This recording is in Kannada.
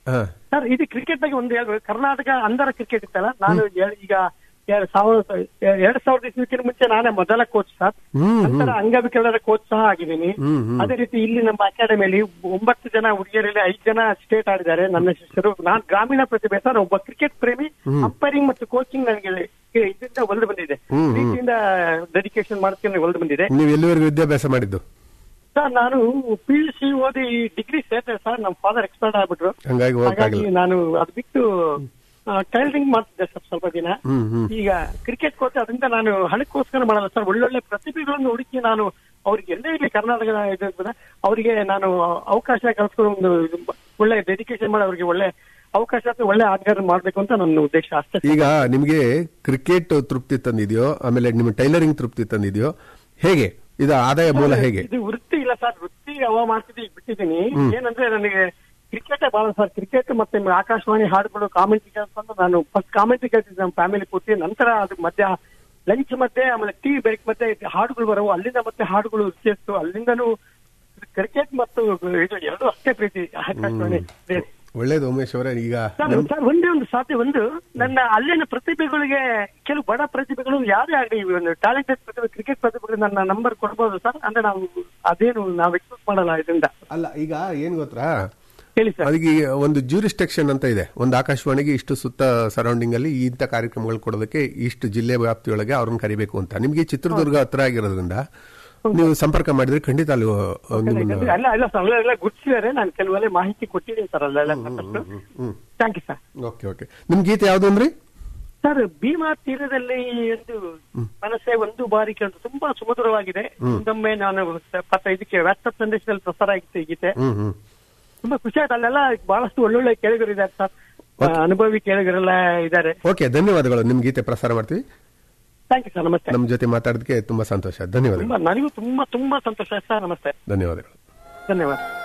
ಹಾ ಸರ್ ಇದು ಕ್ರಿಕೆಟ್ ಬಗ್ಗೆ ಒಂದು ಹೇಳ್ಬೇಕು ಕರ್ನಾಟಕ ಅಂಧರ ಕ್ರಿಕೆಟ್ ಇತ್ತಲ್ಲ ನಾನು ಎ- ಈಗ ಎರಡ್ ಸಾವಿರದ ಎರಡ್ ಸಾವಿರದ ಇಸ್ವಿಕ್ಕಿಂತ ಮುಂಚೆ ನಾನೇ ಮೊದಲ ಕೋಚ್ ಸರ್ ಹ್ಮ್, ನಂತರ ಅಂಗವಿಕಲರ ಕೋಚ್ ಸಹ ಆಗಿದ್ದೀನಿ ಹ್ಮ್, ಹ್ಮ್. ಅದೇ ರೀತಿ ಇಲ್ಲಿ ನಮ್ಮ ಅಕಾಡೆಮಿಯಲ್ಲಿ ಒಂಬತ್ತು ಜನ ಹುಡುಗಿಯರಲ್ಲಿ ಐದು ಜನ ಸ್ಟೇಟ್ ಆಡಿದ್ದಾರೆ ನನ್ನ ಶಿಷ್ಯರು ನಾನು ಗ್ರಾಮೀಣ ಪ್ರತಿಭೆ ಸರ್ ಒಬ್ಬ ಕ್ರಿಕೆಟ್ ಪ್ರೇಮಿ ಅಂಪೈರಿಂಗ್ ಮತ್ತು ಕೋಚಿಂಗ್ ನನಗೆ ಇದರಿಂದ ಒಲ್ದು ಬಂದಿದೆ ಹ್ಮ್, ಹ್ಮ್. ಪ್ರೀತಿಯಿಂದ ಡೆಡಿಕೇಶನ್ ಮಾಡ್ಕೊಂಡು ಒಲ್ದು ಬಂದಿದೆ ನೀವು ಎಲ್ಲಿವರೆಗೂ ವಿದ್ಯಾಭ್ಯಾಸ ಮಾಡಿದ್ದು ಸರ್ ನಾನು ಪಿ ಯು ಸಿ ಓದಿ ಡಿಗ್ರಿ ಸೇರ್ತೇನೆ ಸರ್ ನಮ್ಮ ಫಾದರ್ ಎಕ್ಸ್ಪರ್ಟ್ ಆಗ್ಬಿಟ್ರು ಹಂಗಾಗಿ ಹಾಗಾಗಿ ಹೋಗಕ್ಕಾಗಿಲ್ಲ ನಾನು ಅದು ಬಿಟ್ಟು ಟೈಲರಿಂಗ್ ಮಾಡ್ತಿದ್ದೆ ಸರ್ ಸ್ವಲ್ಪ ದಿನ ಹ್ಮ್ ಹ್ಮ್ ಈಗ ಕ್ರಿಕೆಟ್ ಕೋಚ್ ಅದರಿಂದ ನಾನು ಹಣಕ್ಕೋಸ್ಕರ ಮಾಡಲ್ಲ ಸರ್ ಒಳ್ಳೊಳ್ಳೆ ಪ್ರತಿಭೆಗಳನ್ನು ಹುಡುಕಿ ನಾನು ಅವ್ರಿಗೆ ಎಲ್ಲೇ ಇರಲಿ ಕರ್ನಾಟಕ ಇದು ಇರ್ತದೆ, ಅವರಿಗೆ ನಾನು ಅವಕಾಶ ಕಲ್ಸ್ಕೊಂಡು ಒಂದು ಒಳ್ಳೆ ಡೆಡಿಕೇಶನ್ ಮಾಡಿ ಅವರಿಗೆ ಒಳ್ಳೆ ಅವಕಾಶ ಅಥವಾ ಒಳ್ಳೆ ಆಟಗಾರ ಮಾಡ್ಬೇಕು ಅಂತ ನನ್ನ ಉದ್ದೇಶ ಅಷ್ಟೇ ಸರ್. ಈಗ ನಿಮಗೆ ಕ್ರಿಕೆಟ್ ತೃಪ್ತಿ ತಂದಿದೆಯೋ ಆಮೇಲೆ ನಿಮ್ಮ ಟೈಲರಿಂಗ್ ತೃಪ್ತಿ ತಂದಿದೆಯೋ ಹೇಗೆ ಇದು ಆದಾಯ ಮೂಲ ಹೇಗೆ ಇದು ವೃತ್ತಿ ಇಲ್ಲ ಸರ್ ವೃತ್ತಿ ಅವ ಮಾಡ್ತಿದ್ದೆ ಈಗ ಬಿಟ್ಟಿದ್ದೀನಿ ಏನಂದ್ರೆ ನನಗೆ ಕ್ರಿಕೆಟ್ ಬಹಳ ಸರ್ ಕ್ರಿಕೆಟ್ ಮತ್ತೆ ಆಕಾಶವಾಣಿ ಹಾಡುಗಳು ಕಾಮೆಂಟ್ರಿ ಅಂತ ನಾನು ಫಸ್ಟ್ ಕಾಮೆಂಟ್ರಿ ಕೇಳ್ತಿದ್ದೆ ನಮ್ಮ ಫ್ಯಾಮಿಲಿ ಕೂತಿ ನಂತರ ಅದು ಮಧ್ಯ ಲಂಚ್ ಮಧ್ಯೆ ಆಮೇಲೆ ಟೀ ಬ್ರೇಕ್ ಮತ್ತೆ ಹಾಡುಗಳು ಬರವು ಅಲ್ಲಿಂದ ಮತ್ತೆ ಹಾಡುಗಳು ರುಚಿಸ್ತು ಅಲ್ಲಿಂದನೂ ಕ್ರಿಕೆಟ್ ಮತ್ತು ಇದು ಎರಡು ಅಷ್ಟೇ ಪ್ರೀತಿ ಆಕಾಶವಾಣಿ ಬೇರೆ. ಒಳ್ಳೇದು ಉಮೇಶ್ ಅವರೇ ಈಗ ಸರ್ ನಮ್- ಸರ್ ಒಂದೇ ಒಂದು ಸಾಧ್ಯ ಒಂದು ನನ್ನ ಅಲ್ಲಿನ ಪ್ರತಿಭೆಗಳಿಗೆ ಕೆಲವು ಬಡ ಪ್ರತಿಭೆಗಳು ಯಾರೇ ಆಗಲಿ ಒಂದು ಟ್ಯಾಲೆಂಟೆಡ್ ಪ್ರತಿಭೆ ಕ್ರಿಕೆಟ್ ಪ್ರತಿಭೆಗಳು ನನ್ನ ನಂಬರ್ ಕೊಡ್ಬೋದು ಸರ್ ಅಂದ್ರೆ ನಾವು ಅದೇನು ನಾವು ಎಕ್ಸ್ಪೆಕ್ಟ್ ಮಾಡಲ್ಲ ಇದರಿಂದ ಅಲ್ಲ ಈಗ ಏನ್ ಗೊತ್ತಾ ಹೇಳಿ ಸರ್ ಅದಕ್ಕೆ ಈ ಒಂದು ಜ್ಯೂರಿಸ್ಟೆಕ್ಷನ್ ಅಂತ ಇದೆ ಒಂದು ಆಕಾಶವಾಣಿಗೆ ಇಷ್ಟು ಸುತ್ತ ಸರೌಂಡಿಂಗ್ ಅಲ್ಲಿ ಇಂಥ ಕಾರ್ಯಕ್ರಮಗಳು ಕೊಡೋದಕ್ಕೆ ಇಷ್ಟು ಜಿಲ್ಲೆ ವ್ಯಾಪ್ತಿಯೊಳಗೆ ಅವ್ರನ್ನ ಕರಿಬೇಕು ಅಂತ ನಿಮ್ಗೆ ಚಿತ್ರದುರ್ಗ ಹತ್ರ ಆಗಿರೋದ್ರಿಂದ ನೀವು ಸಂಪರ್ಕ ಮಾಡಿದ್ರೆ ಖಂಡಿತ ಅಲ್ಲಿ ಅಹ್, ನಿಮ್ಮನ್ನ ಯಾಕಂದ್ರೆ ಅಲ್ಲ ಅಲ್ಲ ಸರ್ ಅಲ್ಲೆಲ್ಲ ಗುಡ್ಸಿದ್ದಾರೆ ನಾನು ಕೆಲವೆಲ್ಲ ಮಾಹಿತಿ ಕೊಟ್ಟಿದ್ದೀನಿ ಸರ್ ಅಲ್ಲೆಲ್ಲ ಹ್ಮ್ thank you sir okay okay ನಿಮ್ ಗೀತೆ ಯಾವ್ದು ಅಂದ್ರಿ ಸರ್ ಭೀಮಾ ತೀರದಲ್ಲಿ ಒಂದು ಮನಸ್ಸೇ ಒಂದು ಬಾರಿ ಕೇಳಿದ್ರು ತುಂಬಾ ಸುಮಧುರವಾಗಿದೆ ಒಂದೊಮ್ಮೆ ನಾನು ಪತ್ತ ಇದಕ್ಕೆ ವಾಟ್ಸ್ಆಪ್ ಸಂದೇಶದಲ್ಲಿ ಪ್ರಸಾರ ಆಗಿತ್ತು ಈ ಗೀತೆ ಹ್ಮ್ ಹ್ಮ್ ತುಂಬಾ ಖುಷಿ ಆಯ್ತು ಅಲ್ಲೆಲ್ಲ ಬಹಳಷ್ಟು ಒಳ್ಳೊಳ್ಳೆ ಕೇಳಿಗರು ಇದ್ದಾರೆ ಸರ್ ಆ, ಅನುಭವಿ ಕೇಳಿಗರೆಲ್ಲ ಇದ್ದಾರೆ ಓಕೆ ಧನ್ಯವಾದಗಳು ನಿಮ್ ಗೀತೆ ಪ್ರಸಾರ ಮಾಡ್ತೀವಿ ಥ್ಯಾಂಕ್ ಯು ಸರ್ ನಮಸ್ತೆ ನಮ್ಮ ಜೊತೆ ಮಾತಾಡೋದಕ್ಕೆ ತುಂಬಾ ಸಂತೋಷ ಧನ್ಯವಾದಗಳು ತುಂಬಾ ನನಗೂ ತುಂಬಾ ತುಂಬಾ ಸಂತೋಷ ಸರ್ ನಮಸ್ತೆ ಧನ್ಯವಾದಗಳು ಧನ್ಯವಾದ